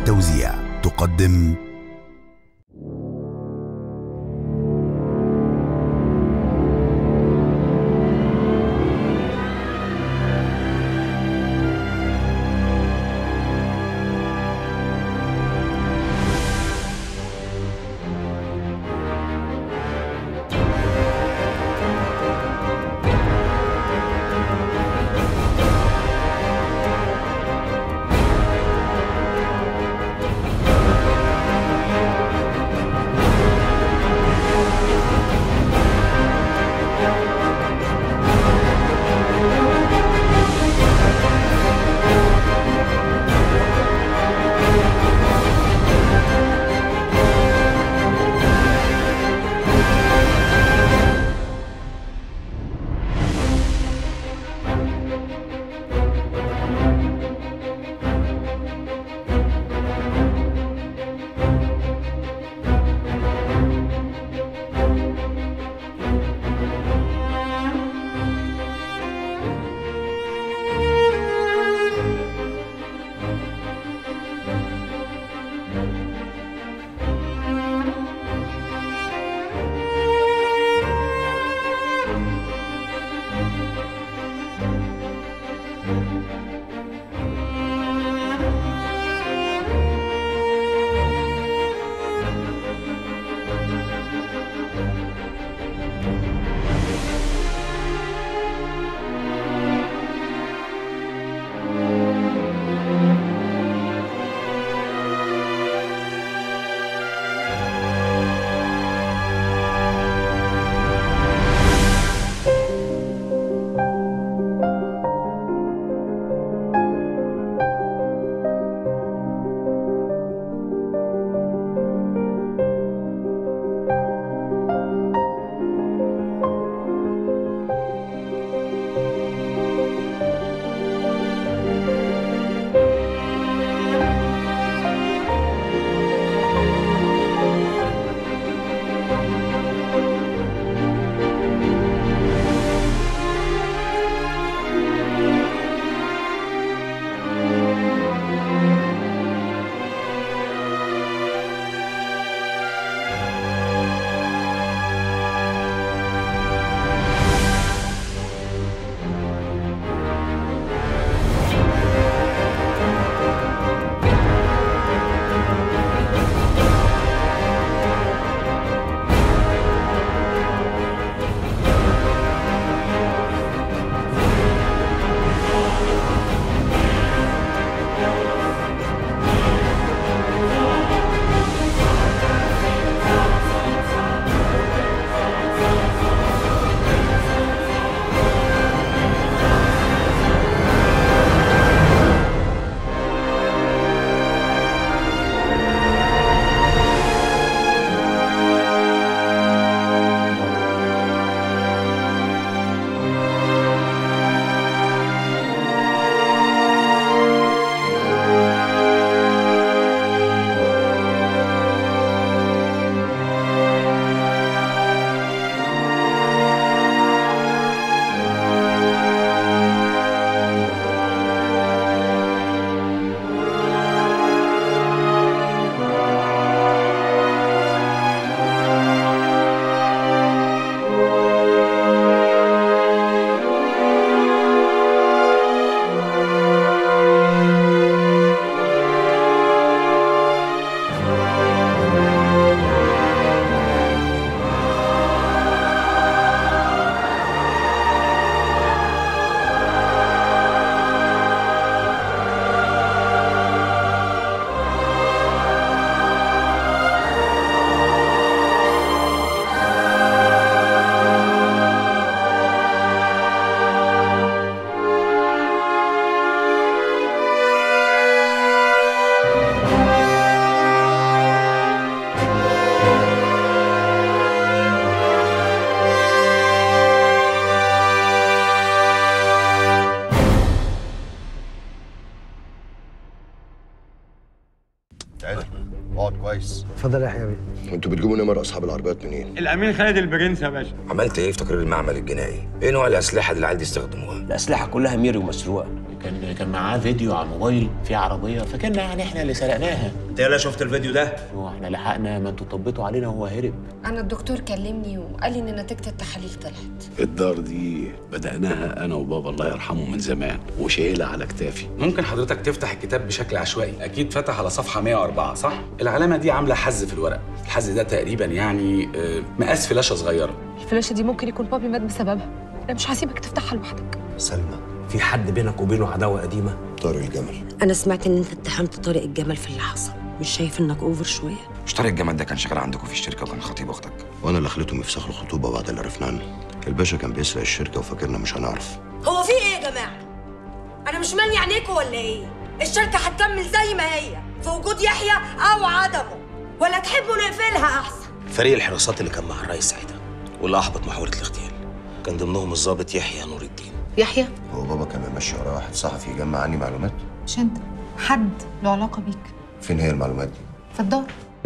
للتوزيع تقدم اقعد كويس اتفضل يا يحيى بيه انتوا بتجيبوا نمر اصحاب العربيات منين؟ الامين خالد البرنس يا باشا عملت ايه في تقرير المعمل الجنائي؟ ايه نوع الاسلحه اللي العيال دي استخدموها؟ الأسلحة كلها ميري ومسروقة كان كان معاه فيديو على الموبايل في عربيه فكنا يعني احنا اللي سرقناها انت يلا شفت الفيديو ده؟ واحنا لحقنا ما انتوا طبيتوا علينا وهو هرب أنا الدكتور كلمني وقال لي إن نتيجة التحاليل طلعت الدار دي بدأناها أنا وبابا الله يرحمه من زمان وشايلها على كتافي ممكن حضرتك تفتح الكتاب بشكل عشوائي اكيد فتح على صفحه 104 صح العلامه دي عامله حز في الورق الحز ده تقريبا يعني آه، مقاس فلاشه صغيره الفلاشة دي ممكن يكون بابي مات بسببها أنا مش هسيبك تفتحها لوحدك سلمى في حد بينك وبينه عداوة قديمة؟ طارق الجمل أنا سمعت إن أنت اتهمت طارق الجمل في اللي حصل مش شايف إنك أوفر شوية مش طارق الجمال ده كان شغال عندكم في الشركه وكان خطيب اختك وانا اللي خليتهم يفسخوا الخطوبه بعد اللي عرفنا عنه الباشا كان بيسرق الشركه وفاكرنا مش هنعرف هو في إيه يا جماعة؟ أنا مش مالي عينيكوا ولا إيه؟ الشركة هتكمل زي ما هي في وجود يحيى أو عدمه ولا تحبوا نقفلها أحسن فريق الحراسات اللي كان مع الرئيس ساعتها واللي أحبط محاولة الاغتيال كان ضمنهم الضابط يحيى نور الدين يحيى هو بابا كان ماشي ورا واحد صحفي يجمع عني معلومات مش أنت حد له علاقة بيك فين هي المعلومات دي؟ في الدار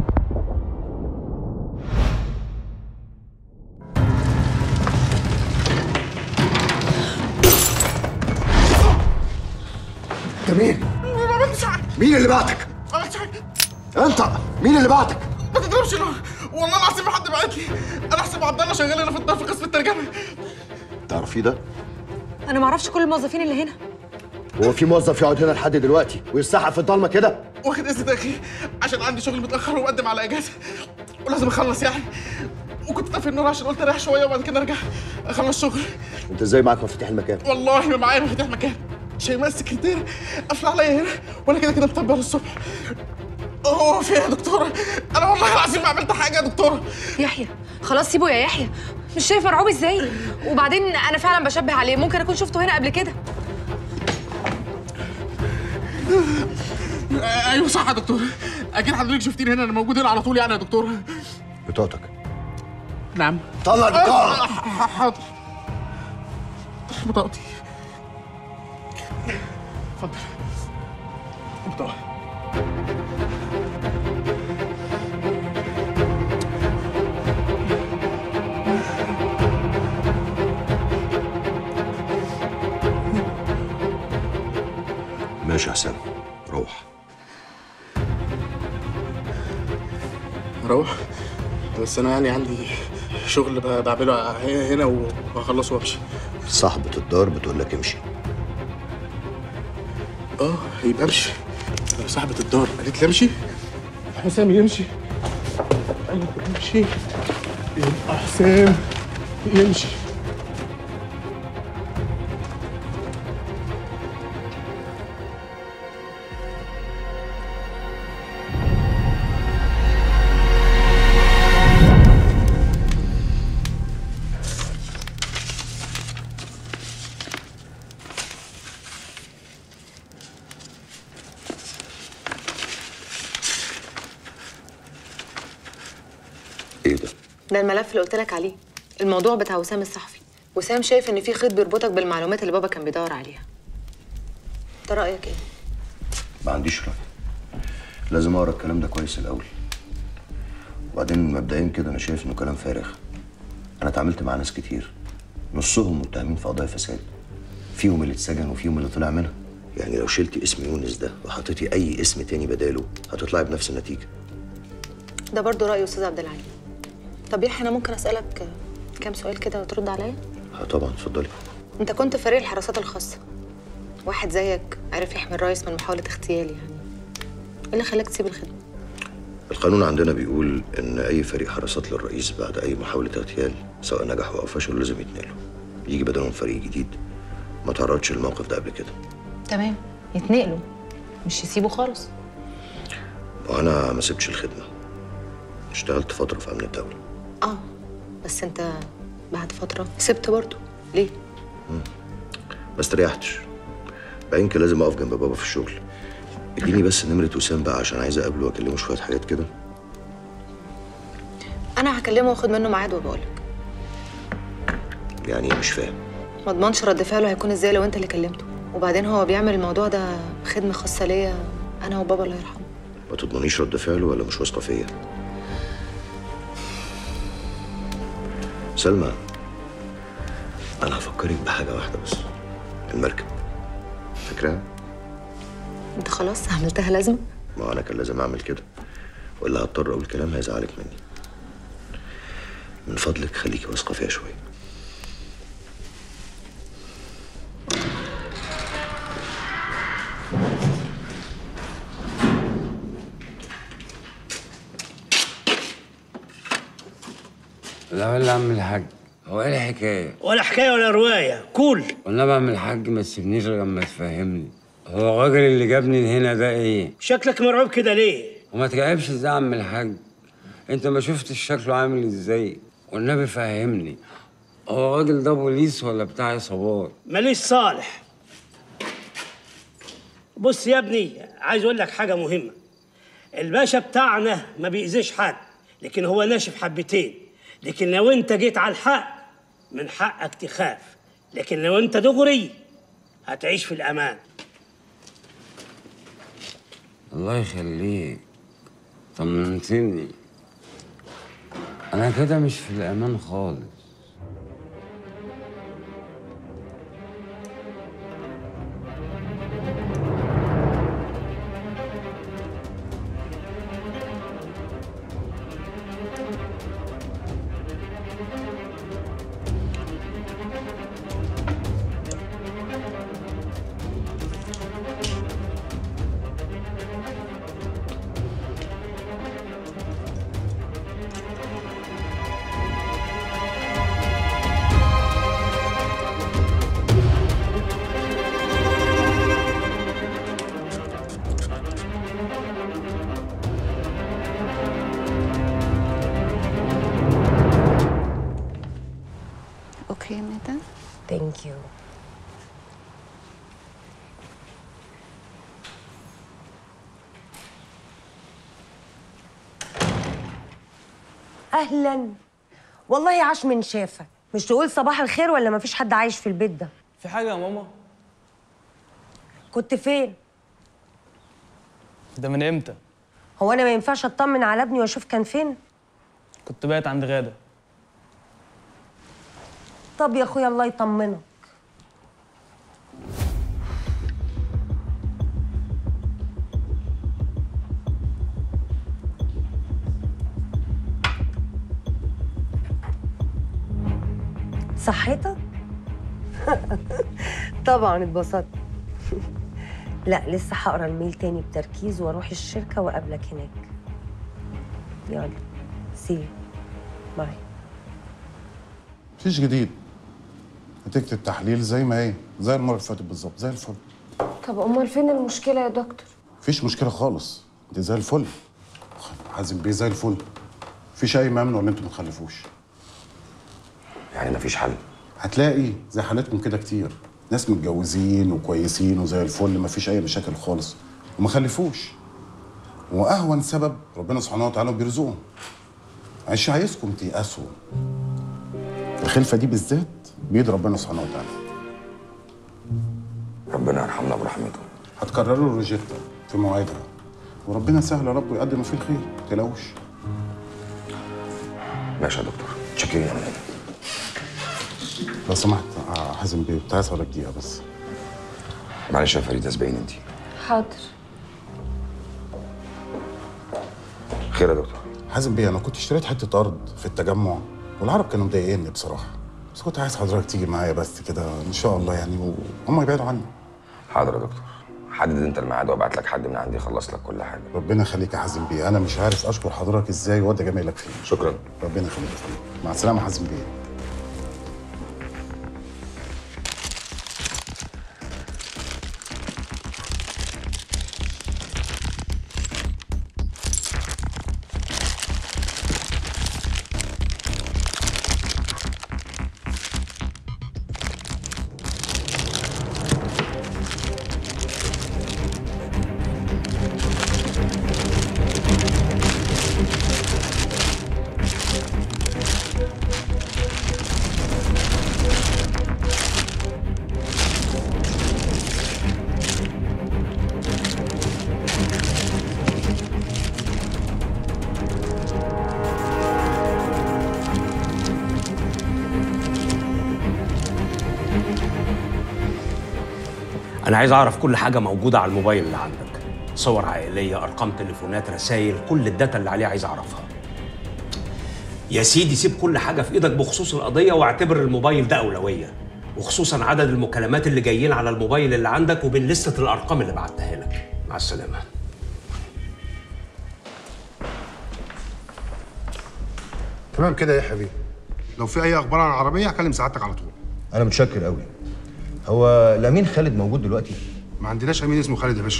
انت مين؟ مين اللي بعتك؟ انت مين اللي بعتك؟ ما تضربش له والله العظيم ما حد بعت لي انا احسب عبد الله شغال هنا في الدار في قسم الترجمه تعرفيه ده؟ أنا معرفش كل الموظفين اللي هنا هو في موظف يقعد هنا لحد دلوقتي ويستحق في الضلمه كده؟ واخد اذن اخي عشان عندي شغل متاخر ومقدم على اجازه ولازم اخلص يعني وكنت طافي النور عشان قلت اريح شويه وبعد كده ارجع اخلص شغل انت ازاي معاك مفاتيح المكان؟ والله ما معايا مفاتيح مكان شيماء السكرتير قافله عليا هنا وانا كده كده مطبق الصبح هو في إيه يا دكتوره انا والله العظيم ما عملت حاجه يا دكتوره يحيى خلاص سيبه يا يحيى مش شايف مرعوب ازاي وبعدين انا فعلا بشبه عليه ممكن اكون شفته هنا قبل كده آه، ايوه صح يا دكتور اكيد حضرتك شفتيني هنا انا موجود هنا على طول يعني يا دكتور بطاقتك نعم طلع البطاقه آه، حاضر بطاقتي اتفضل بطاقة ماشي يا حسام روح اروح بس انا يعني عندي شغل ب- بعمله هنا وهخلصه وامشي صاحبة الدار بتقول لك امشي اه يبقى امشي لو صاحبة الدار قالت لي امشي حسام يمشي قالت لي امشي يبقى حسام يمشي ايه ده؟ ده الملف اللي قلت لك عليه الموضوع بتاع وسام الصحفي وسام شايف ان في خيط بيربطك بالمعلومات اللي بابا كان بيدور عليها انت رايك ايه ما عنديش رأي لازم اقرا الكلام ده كويس الاول وبعدين مبدئيا كده انا شايف انه كلام فارغ انا اتعاملت مع ناس كتير نصهم متهمين في قضايا فساد فيهم اللي اتسجن وفيهم اللي طلع منها يعني لو شلتي اسم يونس ده وحطيتي اي اسم تاني بداله هتطلعي بنفس النتيجه ده برضو راي استاذ عبد العليم طب يحيى انا ممكن اسالك كام سؤال كده وترد عليا اه طبعا اتفضلي انت كنت في فريق الحراسات الخاصه واحد زيك عرف يحمي الرئيس من محاوله اغتيال يعني ايه اللي خلاك تسيب الخدمه القانون عندنا بيقول ان اي فريق حراسات للرئيس بعد اي محاوله اغتيال سواء نجحوا او فشلوا لازم يتنقلوا يجي بدلهم فريق جديد ما تعرضش للموقف ده قبل كده تمام يتنقلوا مش يسيبوا خالص وانا ما سبتش الخدمه اشتغلت فتره في امن الدوله اه بس انت بعد فتره سبت برضو ليه ما استريحتش بعدين كان لازم اقف جنب بابا في الشغل اديني بس نمره وسام بقى عشان عايز اقابله واكلمه شويه حاجات كده انا هكلمه واخد منه ميعاد وبقولك يعني إيه مش فاهم ما اضمنش رد فعله هيكون ازاي لو انت اللي كلمته وبعدين هو بيعمل الموضوع ده خدمه خاصه ليا انا وبابا الله يرحمه ما تضمنيش رد فعله ولا مش واثقه فيا سلمى انا هفكرك بحاجه واحده بس المركب فاكراها انت خلاص عملتها لازمه ما انا كان لازم اعمل كده ولا هضطر اقول كلام هيزعلك مني من فضلك خليكي واثقه فيها شويه لا ولا عم الحاج هو ايه الحكايه؟ ولا حكايه ولا روايه كول والنبي عم الحاج ما تسيبنيش غير لما تفهمني هو الراجل اللي جابني هنا ده ايه؟ شكلك مرعوب كده ليه وما ترعبش ازاي يا عم الحاج انت ما شفتش شكله عامل ازاي والنبي فهمني هو الراجل ده بوليس ولا بتاع عصابات ماليش صالح بص يا ابني عايز اقول لك حاجه مهمه الباشا بتاعنا ما بيأذيش حد لكن هو ناشف حبتين لكن لو انت جيت على الحق من حقك تخاف لكن لو انت دغري هتعيش في الامان الله يخليك طمنتني انا كده مش في الامان خالص Okay, madam. Thank you. اهلا والله عاش من شافك مش تقول صباح الخير ولا مفيش حد عايش في البيت ده في حاجة يا ماما؟ كنت فين ده من امتى؟ هو انا ما ينفعش اطمن على ابني واشوف كان فين كنت بايت عند غادة طب يا اخويا الله يطمنك صحيتك طبعا اتبسطت لا لسه هقرا الميل تاني بتركيز واروح الشركه واقابلك هناك يلا سي باي مفيش جديد نتيجة التحليل زي ما هي زي المرة اللي فاتت بالظبط زي الفل طب امال فين المشكله يا دكتور مفيش مشكلة خالص دي زي الفل حازم بيه زي الفل مفيش أي ممنوع إن أنتوا ما تخلفوش يعني مفيش حل هتلاقي زي حالتكم كده كتير ناس متجوزين وكويسين وزي الفل مفيش أي مشاكل خالص وما خلفوش وأهون سبب ربنا سبحانه وتعالى بيرزقهم مش عايزكم تيأسوا الخلفة دي بالذات بيد ربنا سبحانه وتعالى ربنا يرحمنا برحمته هتكرروا الروجيتا في مواعيدها وربنا سهل يا رب ويقدم ما فيه الخير ما تقلقوش ماشي يا دكتور شكرا يا منادي لو سمحت آه، حازم بيه كنت عايز اسالك دقيقه بس معلش يا فريده اسبقيني انت حاضر خير يا دكتور حازم بيه انا كنت اشتريت حته ارض في التجمع والعرب كانوا مضايقيني بصراحه بس كنت عايز حضرتك تيجي معايا بس كده ان شاء الله يعني وهم يبعدوا عني حاضر يا دكتور حدد انت الميعاد وابعت لك حد من عندي يخلص لك كل حاجه ربنا يخليك يا حازم بيه انا مش عارف اشكر حضرتك ازاي وده جميلك فيه شكرا ربنا يخليك يا فندم مع السلامه يا حازم بيه انا عايز اعرف كل حاجه موجوده على الموبايل اللي عندك صور عائليه ارقام تليفونات رسائل كل الداتا اللي عليه عايز اعرفها يا سيدي سيب كل حاجه في ايدك بخصوص القضيه واعتبر الموبايل ده اولويه وخصوصا عدد المكالمات اللي جايين على الموبايل اللي عندك وبين لستة الارقام اللي بعتها لك مع السلامه تمام كده يا حبيبي لو في اي اخبار عن العربيه هكلم سعادتك على طول انا متشكر قوي هو الامين خالد موجود دلوقتي ما عندناش امين اسمه خالد يا باشا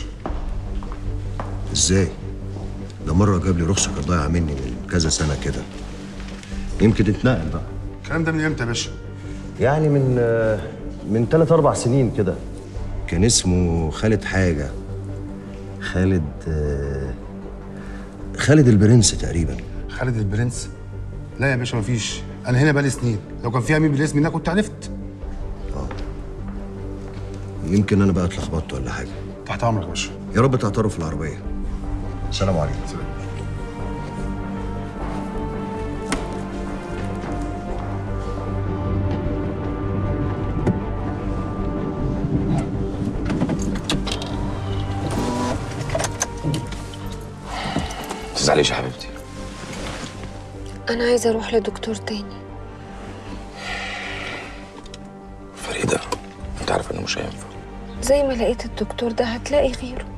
ازاي ده مره جاب لي رخصه كانت ضايعه مني من كذا سنه كده يمكن اتنقل بقى الكلام ده من امتى يا باشا يعني من آه، من ثلاث اربع سنين كده كان اسمه خالد حاجه خالد آه، خالد البرنس تقريبا خالد البرنس لا يا باشا مفيش انا هنا بقالي سنين لو كان في امين بالاسم ده كنت عرفت يمكن انا بقى اتلخبطت ولا حاجه تحت امرك يا باشا يا رب تعترف في العربيه سلام عليكم سلام ما تزعليش يا حبيبتي أنا عايزة أروح لدكتور تاني فريده انت عارف انه مش هينفع زي ما لقيت الدكتور ده هتلاقي غيره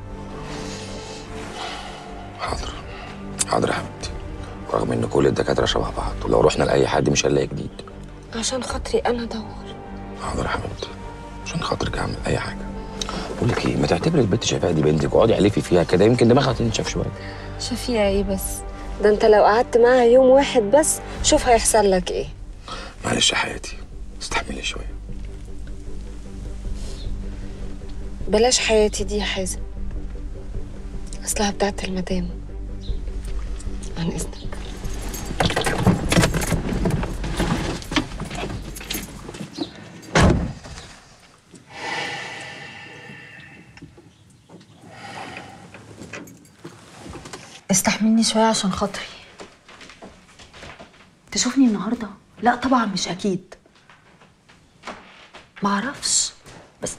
حاضر حاضر يا حبيبتي رغم ان كل الدكاتره شبه بعض ولو رحنا لاي حد مش هنلاقي جديد عشان خاطري أنا أدور حاضر يا حبيبتي عشان خاطرك اعمل اي حاجه بقول لك ايه ما تعتبري البنت شايفاها دي بنتك واقعدي علفي فيها كده يمكن دماغها تنشف شويه شفيقة إيه بس ده أنت لو قعدت معاها يوم واحد بس شوف هيحصل لك إيه معلش يا حياتي استحملي شويه بلاش حياتي دي يا حازم أصلها بتاعت المدام عن إذنك استحملني شوية عشان خاطري تشوفني النهاردة؟ لا طبعا مش أكيد معرفش بس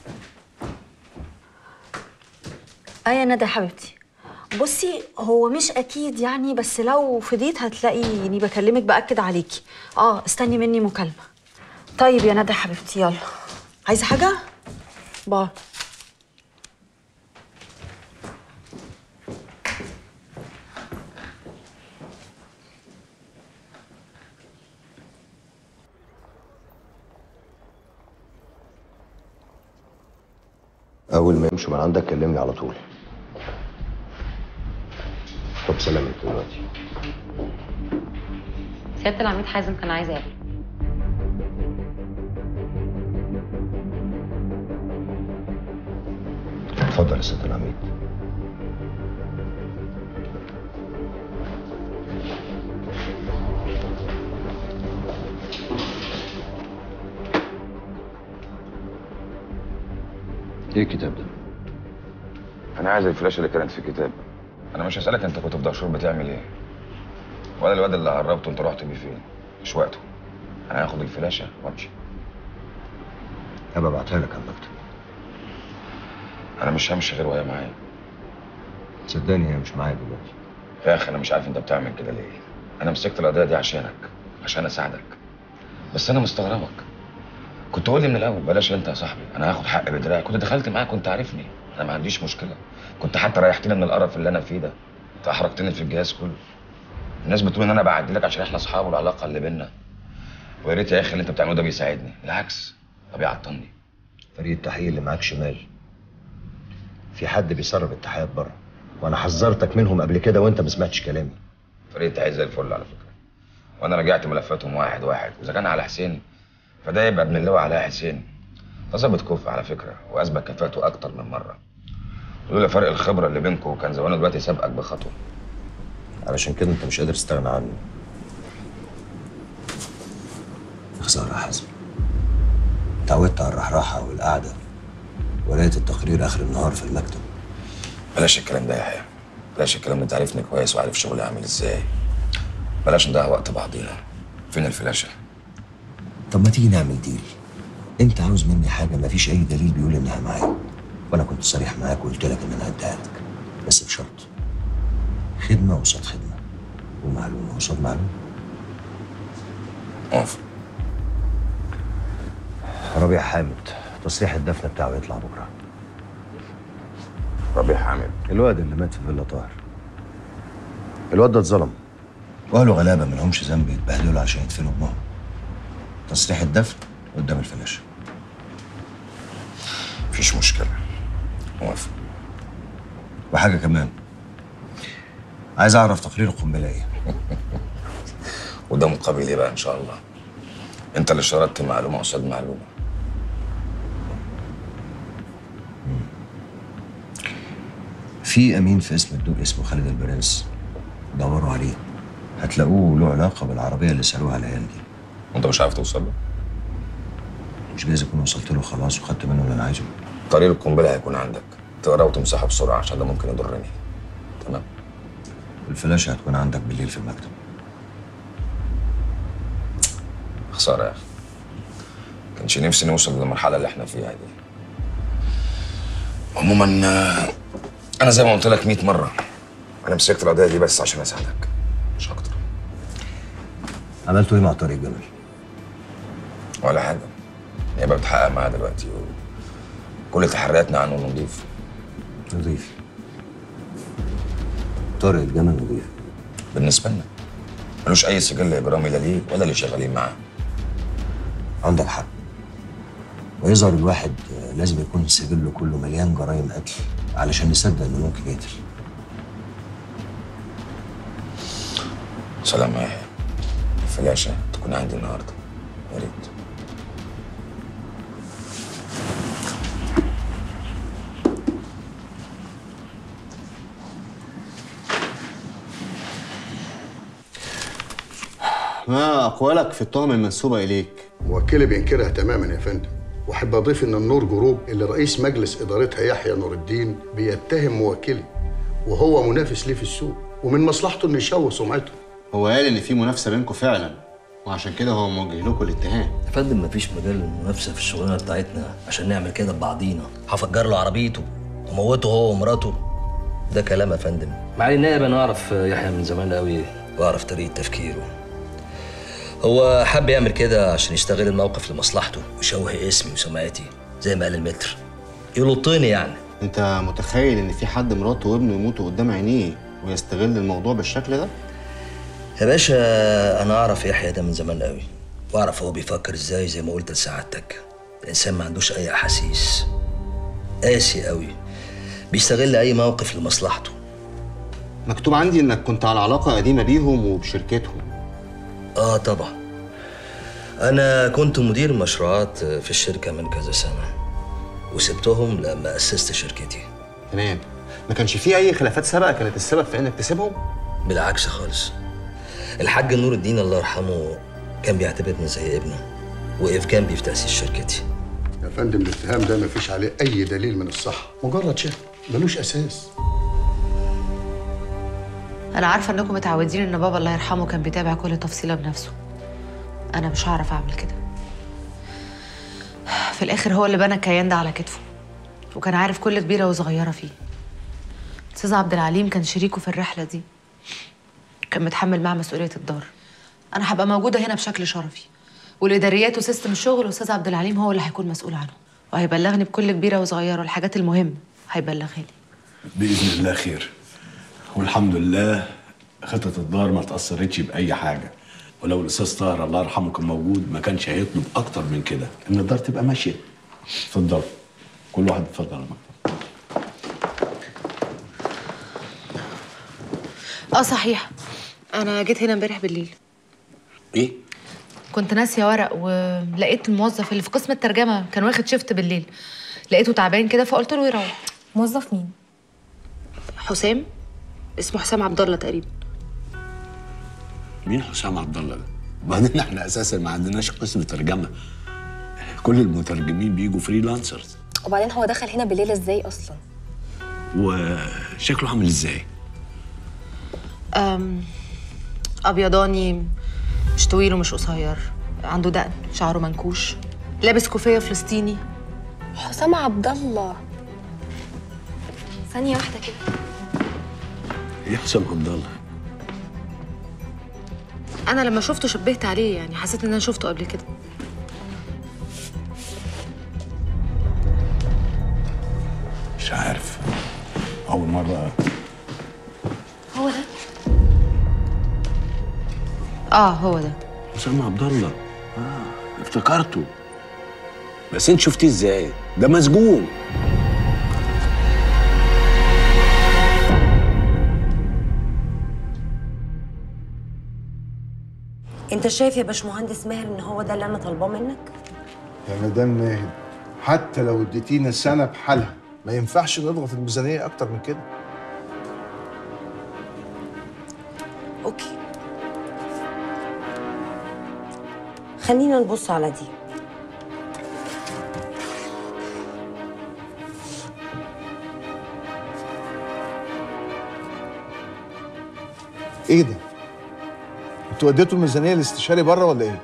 آه يا ندى حبيبتي بصي هو مش أكيد يعني بس لو فضيت هتلاقيني بكلمك بأكد عليكي اه استني مني مكالمة طيب يا ندى حبيبتي يلا عايزة حاجة؟ باي اول ما يمشوا من عندك كلمني على طول طب سلام انت دلوقتي سيادة العميد حازم كان عايز يقابل اتفضل يا سياده العميد ايه الكتاب ده؟ انا عايز الفلاشه اللي كانت في الكتاب انا مش هسالك انت كنت في دهشور بتعمل ايه ولا الواد اللي هربته انت رحت بيه فين مش وقته انا هاخد الفلاشه وامشي هبقى ابعتها لك على المكتب انا مش همشي غير وهي معايا صدقني هي مش معايا دلوقتي يا اخي انا مش عارف انت بتعمل كده ليه انا مسكت القضيه دي عشانك عشان اساعدك بس انا مستغربك كنت قول لي من الاول بلاش انت يا صاحبي انا هاخد حق بدراعي كنت دخلت معاك كنت عارفني انا ما عنديش مشكله كنت حتى ريحتني من القرف اللي انا فيه ده انت احرجتني في الجهاز كله الناس بتقول ان انا بعدي لك عشان احنا اصحاب والعلاقه اللي بينا ويا ريت يا اخي اللي انت بتعمله ده بيساعدني بالعكس ده بيعطلني فريق التحقيق اللي معاك شمال في حد بيسرب التحقيقات بره وانا حذرتك منهم قبل كده وانت ما سمعتش كلامي فريق التحقيق زي الفل على فكره وانا رجعت ملفاتهم واحد واحد واذا كان على حسين فده يبقى ابن اللواء علاء حسين ده ظابط كفء على فكره واثبت كفاءته اكتر من مره ولولا فرق الخبره اللي بينكم كان زمانه دلوقتي سابقك بخطوه علشان كده انت مش قادر تستغنى عنه خسارة يا حازم اتعودت على الرحراحة والقعدة ولقيت التقرير آخر النهار في المكتب بلاش الكلام ده يا يحيى بلاش الكلام ده انت عارفني كويس وعارف شغلي عامل ازاي بلاش نضيع وقت بعضينا فين الفلاشه طب ما تيجي نعمل ديل انت عاوز مني حاجة مفيش أي دليل بيقول إنها معايا وانا كنت صريح معاك وقلت لك ان انا هديها لك بس بشرط خدمه قصاد خدمه ومعلومه قصاد معلومه موافق ربيع حامد تصريح الدفن بتاعه يطلع بكره ربيع حامد الواد اللي مات في فيلا طاهر الواد ده اتظلم واهله غلابه ما لهمش ذنب يتبهدلوا عشان يدفنوا ابنهم تصريح الدفن قدام الفلاشه مفيش مشكله موافق وحاجه كمان عايز اعرف تقرير القنبله ايه وده مقابل ايه بقى ان شاء الله انت اللي شردت معلومه قصاد معلومه في امين في اسم الدوق اسمه خالد البرنس دوروا عليه هتلاقوه له علاقه بالعربيه اللي سالوها العيال دي وانت مش عارف توصل له مش جايز اكون وصلت له خلاص وخدت منه اللي انا عايزه طريق القنبله هيكون عندك تقراه وتمسحه بسرعه عشان ده ممكن يضرني تمام الفلاشه هتكون عندك بالليل في المكتب خساره يا اخي كانش نفسي نوصل للمرحله اللي احنا فيها دي عموما آه، انا زي ما قلت لك 100 مره انا مسكت القضيه دي بس عشان اساعدك مش اكتر عملتوا ايه مع طارق جمل ولا حاجه هي بقى بتحقق معاه دلوقتي كل تحرياتنا عنه نضيف نضيف طارق الجمل نضيف بالنسبه لنا ملوش اي سجل اجرامي لا ليه ولا اللي شغالين معاه عندك حق ويظهر الواحد آه، لازم يكون سجله كله مليان جرائم قتل علشان نصدق انه ممكن يقتل سلام يا يحيى فلاشة تكون عندي النهارده يا ريت ما أقوالك في التهم المنسوبة إليك موكلي بينكرها تماما يا فندم واحب اضيف ان النور جروب اللي رئيس مجلس ادارتها يحيى نور الدين بيتهم موكلي وهو منافس ليه في السوق ومن مصلحته انه يشوه سمعته هو قال إن في منافسة بينكم فعلا وعشان كده هو موجه لكم الاتهام يا فندم مفيش مجال للمنافسه في الشغلانه بتاعتنا عشان نعمل كده ببعضينا هفجر له عربيته وموته هو ومراته ده كلام يا فندم معالي النائب انا اعرف يحيى من زمان قوي واعرف طريقه تفكيره هو حب يعمل كده عشان يستغل الموقف لمصلحته ويشوه اسمي وسمعتي زي ما قال المتر يلطني يعني أنت متخيل إن في حد مراته وابنه يموتوا قدام عينيه ويستغل الموضوع بالشكل ده؟ يا باشا انا اعرف يحيى ده من زمان قوي واعرف هو بيفكر ازاي زي ما قلت لسعادتك الانسان ما عندوش اي احاسيس قاسي قوي بيستغل اي موقف لمصلحته مكتوب عندي إنك كنت على علاقة قديمة بيهم وبشركتهم اه طبعا انا كنت مدير مشروعات في الشركه من كذا سنه وسبتهم لما اسست شركتي تمام ما كانش في أي خلافات سابقة كانت السبب في إنك تسيبهم؟ بالعكس خالص الحاج نور الدين الله يرحمه كان بيعتبرني زي ابنه وقف جنبي في تاسيس شركتي يا فندم الاتهام ده مفيش عليه اي دليل من الصحه مجرد شك ملوش اساس انا عارفه انكم متعودين ان بابا الله يرحمه كان بيتابع كل تفصيله بنفسه انا مش هعرف اعمل كده في الاخر هو اللي بنى الكيان ده على كتفه وكان عارف كل كبيره وصغيره فيه استاذ عبد العليم كان شريكه في الرحله دي كان متحمل معاه مسؤوليه الدار انا هبقى موجوده هنا بشكل شرفي والاداريات وسيستم الشغل واستاذ عبد العليم هو اللي هيكون مسؤول عنه وهيبلغني بكل كبيره وصغيره والحاجات المهمه هيبلغها لي باذن الله خير والحمد لله خطه الدار ما تاثرتش باي حاجه ولو الاستاذ طاهر الله يرحمه كان موجود ما كانش هيطلب اكتر من كده ان الدار تبقى ماشيه اتفضل كل واحد اتفضل على المكتب اه صحيح انا جيت هنا امبارح بالليل ايه كنت ناسيه ورق ولقيت الموظف اللي في قسم الترجمه كان واخد شيفت بالليل لقيته تعبان كده فقلت له يروح موظف مين حسام اسمه حسام عبد الله تقريبا مين حسام عبد الله ده؟ وبعدين احنا اساسا ما عندناش قسم ترجمه كل المترجمين بيجوا فريلانسرز وبعدين هو دخل هنا بالليل ازاي اصلا وشكله عامل ازاي؟ أم ابيضاني مش طويل ومش قصير عنده دقن شعره منكوش لابس كوفيه فلسطيني حسام عبد الله ثانية واحدة كده ايه حسام عبد الله انا لما شفته شبهت عليه يعني حسيت ان انا شفته قبل كده مش عارف اول مره هو ده اه هو ده حسام عبد الله اه افتكرته بس انت شفتيه ازاي ده مسجون انت شايف يا باشمهندس ماهر ان هو ده اللي انا طالباه منك يا مدام ماهد حتى لو اديتينا سنه بحالها ما ينفعش نضغط الميزانيه اكتر من كده اوكي خلينا نبص على دي ايه ده انتوا اديتوا الميزانيه الاستشاري بره ولا ايه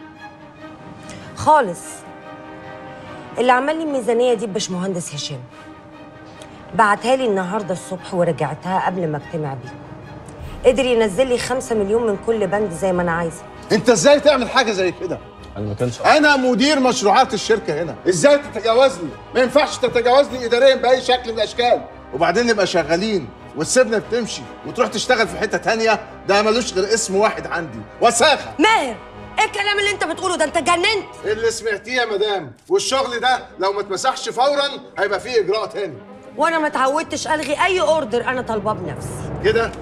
خالص اللي عمل لي الميزانيه دي باشمهندس هشام بعتها لي النهارده الصبح ورجعتها قبل ما اجتمع بيه قدر ينزل لي خمسة مليون من كل بند زي ما انا عايزه انت ازاي تعمل حاجه زي كده انا ما كانش انا مدير مشروعات الشركه هنا ازاي تتجاوزني ما ينفعش تتجاوزني اداريا باي شكل من الاشكال وبعدين نبقى شغالين وتسيبنا بتمشي وتروح تشتغل في حته تانية ده ملوش غير اسم واحد عندي وساخه ماهر ايه الكلام اللي انت بتقوله ده انت اتجننت اللي سمعتيه يا مدام والشغل ده لو ما اتمسحش فورا هيبقى فيه اجراء تاني وانا ما اتعودتش الغي اي اوردر انا طالباه بنفسي كده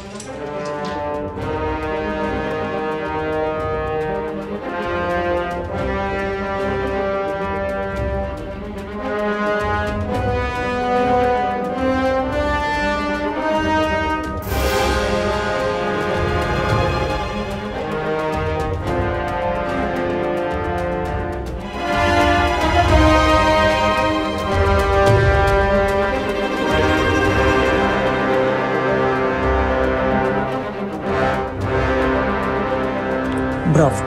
برافو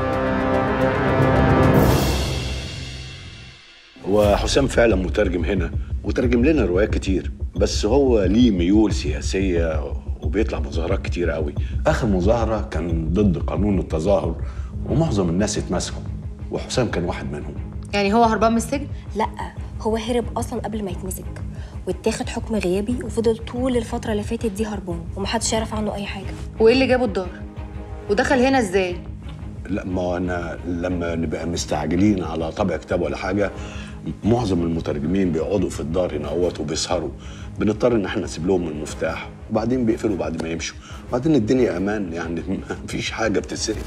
هو حسام فعلا مترجم هنا وترجم لنا روايات كتير بس هو ليه ميول سياسية وبيطلع مظاهرات كتير قوي آخر مظاهرة كان ضد قانون التظاهر ومعظم الناس اتمسكوا وحسام كان واحد منهم يعني هو هربان من السجن لا هو هرب اصلا قبل ما يتمسك واتاخد حكم غيابي وفضل طول الفتره اللي فاتت دي هربان ومحدش يعرف عنه اي حاجه وايه اللي جابه الدار ودخل هنا ازاي لا ما انا لما نبقى مستعجلين على طبع كتاب ولا حاجه معظم المترجمين بيقعدوا في الدار هنا اهوت وبيسهروا بنضطر ان احنا نسيب لهم المفتاح وبعدين بيقفلوا بعد ما يمشوا وبعدين الدنيا امان يعني مفيش حاجه بتتسرق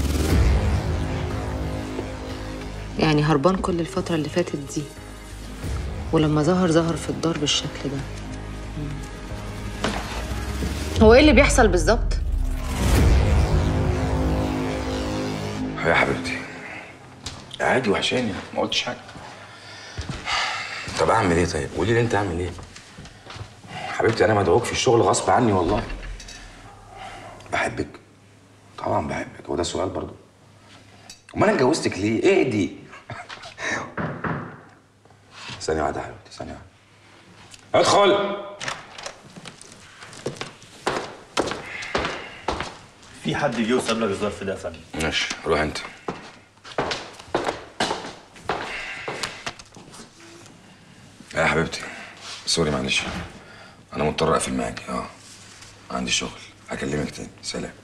يعني هربان كل الفترة اللي فاتت دي ولما ظهر ظهر في الدار بالشكل ده مم. هو ايه اللي بيحصل بالظبط؟ يا حبيبتي عادي وحشاني ما قلتش حاجه طب اعمل ايه طيب قولي لي انت اعمل ايه حبيبتي انا مدعوك في الشغل غصب عني والله بحبك طبعا بحبك هو ده السؤال برضو امال انا اتجوزتك ليه ايه دي ثانيه واحده يا حبيبتي ثانيه واحده ادخل في حد جه وساب لك الظرف ده يا فندم ماشي روح انت يا حبيبتي سوري معلش انا مضطر اقفل معاكي اه عندي شغل هكلمك تاني سلام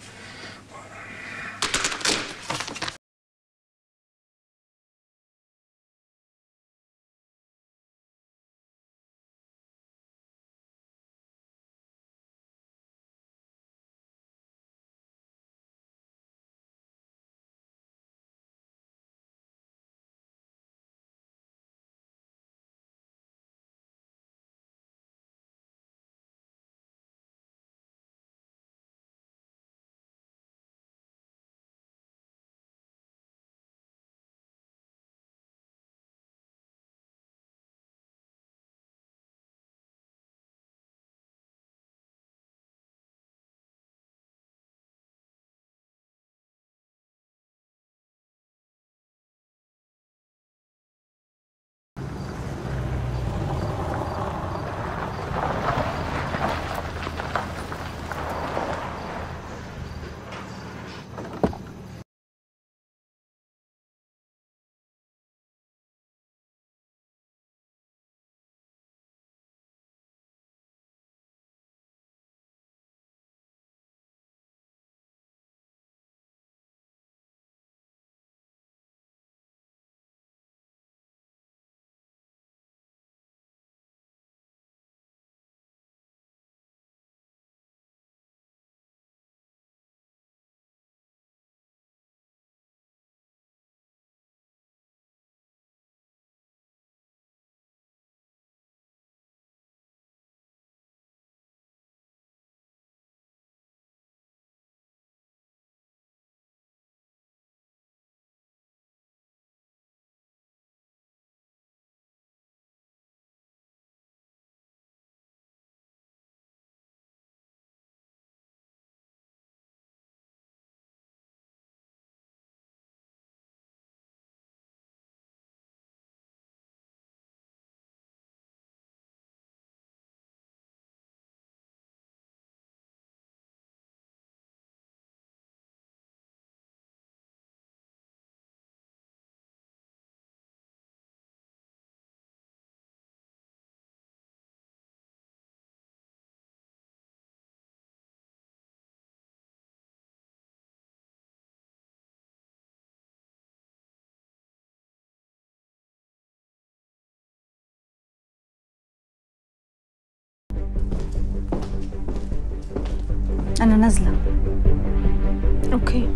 انا نازله اوكي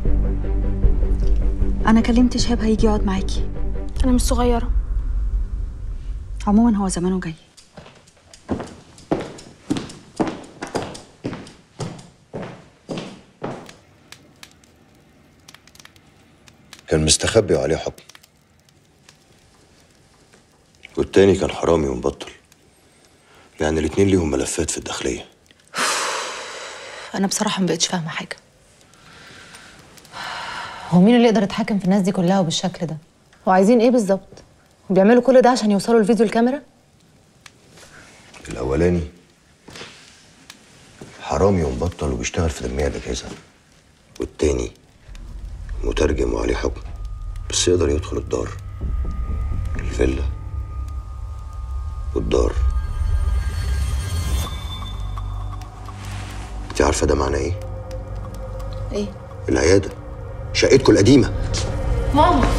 انا كلمت شهاب هيجي يقعد معاكي انا مش صغيره عموما هو زمانه جاي كان مستخبي وعليه حكم والتاني كان حرامي ومبطل يعني الاتنين ليهم ملفات في الداخلية انا بصراحه ما بقتش فاهمه حاجه هو مين اللي يقدر يتحكم في الناس دي كلها وبالشكل ده وعايزين ايه بالظبط وبيعملوا كل ده عشان يوصلوا لفيديو الكاميرا الأولاني حرامي ومبطل وبيشتغل في تجميع الأجهزة والتاني مترجم وعليه حكم بس يقدر يدخل الدار الفيلا والدار انت عارفة ده معناه ايه؟ ايه العيادة شقتكم القديمة ماما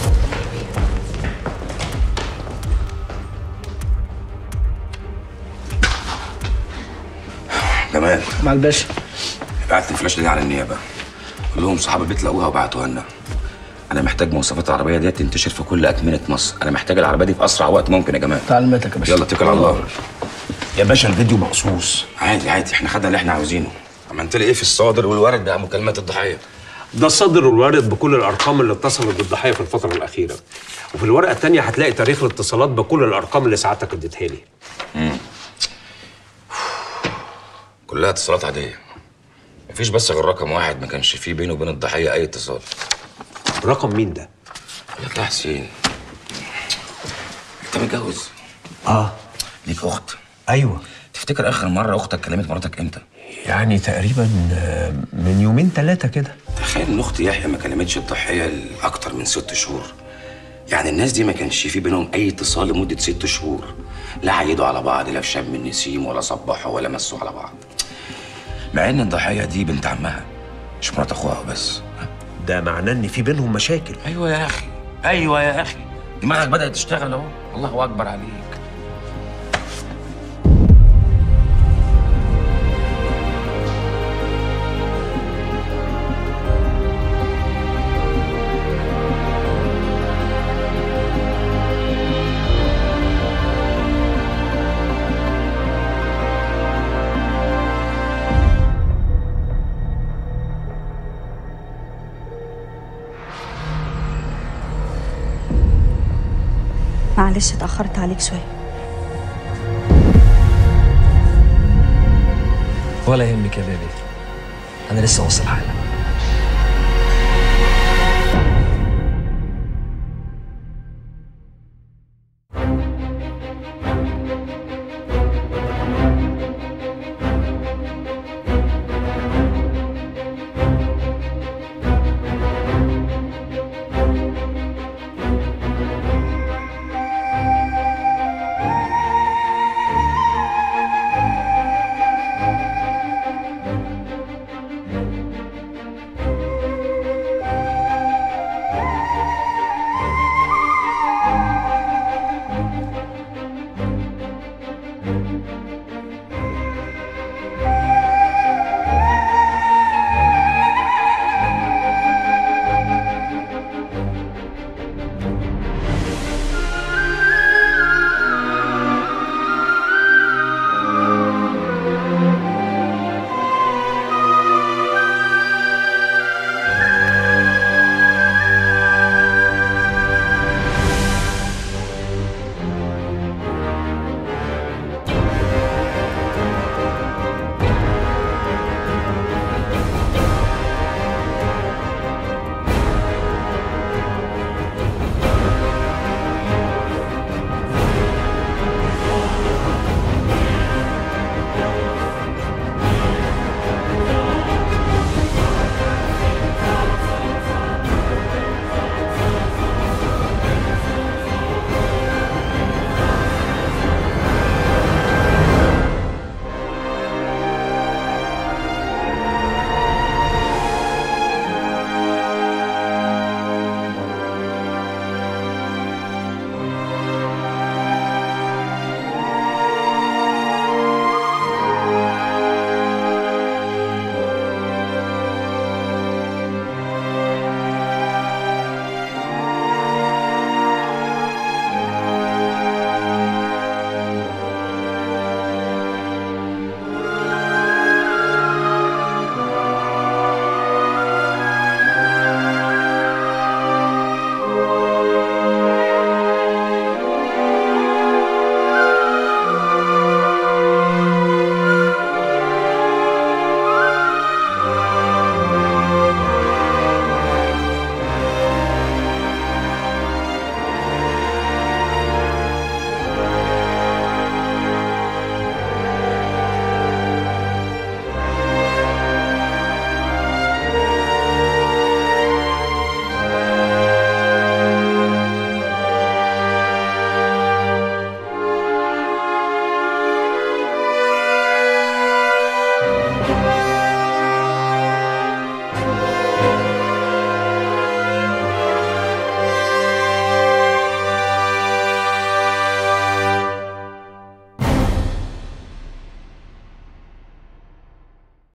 جمال مع الباشا بعت الفلاش دي على النيابه قول لهم صحاب البيت لقوها وبعتوها لنا انا محتاج مواصفات العربيه دي تنتشر في كل اكمنه مصر انا محتاج العربيه دي في اسرع وقت ممكن يا جمال تعليماتك يا باشا يلا اتكل على الله يا باشا الفيديو مقصوص عادي عادي احنا خدنا اللي احنا عاوزينه عملت لي ايه في الصادر والورد بقى مكالمات الضحيه ده الصادر والوارد بكل الارقام اللي اتصلت بالضحيه في الفتره الاخيره وفي الورقه الثانيه هتلاقي تاريخ الاتصالات بكل الارقام اللي سعادتك اديتها لي امم كلها اتصالات عاديه مفيش بس غير رقم واحد ما كانش فيه بينه وبين الضحيه اي اتصال رقم مين ده؟ يا حسين انت متجوز اه ليك اخت ايوه تفتكر اخر مره اختك كلمت مراتك امتى يعني تقريبا آه، من يومين ثلاثه كده تخيل ان اخت يحيى ما كلمتش الضحيه لاكتر من ست شهور يعني الناس دي ما كانش في بينهم اي اتصال لمده ست شهور لا عيدوا على بعض لا في شم النسيم ولا صبحوا ولا مسوا على بعض مع ان الضحيه دي بنت عمها مش مرات اخوها بس ده معناه ان في بينهم مشاكل ايوه يا اخي ايوه يا اخي دماغك بدات تشتغل اهو الله اكبر عليك معلش اتأخرت عليك شوية ولا يهمك يا بيبي انا لسه واصل حالا